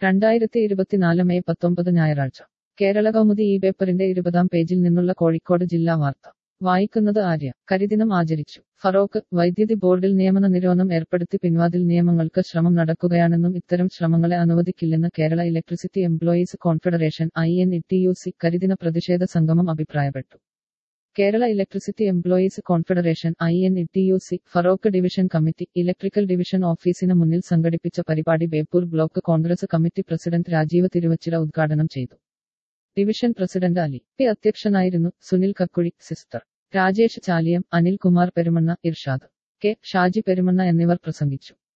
രണ്ടായിരത്തി ഇരുപത്തിനാല് മെയ് പത്തൊമ്പത് ഞായറാഴ്ച കേരള കൗമുദി ഈ പേപ്പറിന്റെ ഇരുപതാം പേജിൽ നിന്നുള്ള കോഴിക്കോട് ജില്ലാ വാർത്ത വായിക്കുന്നത് ആര്യ കരിദിനം ആചരിച്ചു ഫറോക്ക് വൈദ്യുതി ബോർഡിൽ നിയമന നിരോധനം ഏർപ്പെടുത്തി പിൻവാതിൽ നിയമങ്ങൾക്ക് ശ്രമം നടക്കുകയാണെന്നും ഇത്തരം ശ്രമങ്ങളെ അനുവദിക്കില്ലെന്ന് Kerala electricity employees confederation I N E T U C കരിദിന പ്രതിഷേധ സംഗമം അഭിപ്രായപ്പെട്ടു Kerala electricity employees confederation I N E T U C Feroke division committee electrical division ഓഫീസിന് മുന്നിൽ സംഘടിപ്പിച്ച പരിപാടി Beypore block Congress committee president Rajeev Thiruvachira ഉദ്ഘാടനം ചെയ്തു ഡിവിഷൻ പ്രസിഡന്റ് അലി പി അധ്യക്ഷനായിരുന്നു സുനിൽ കക്കുഴി സിസ്റ്റർ രാജേഷ് ചാലിയം അനിൽ കുമാർ പെരുമണ്ണ ഇർഷാദ് കെ ഷാജി പെരുമണ്ണ എന്നിവർ പ്രസംഗിച്ചു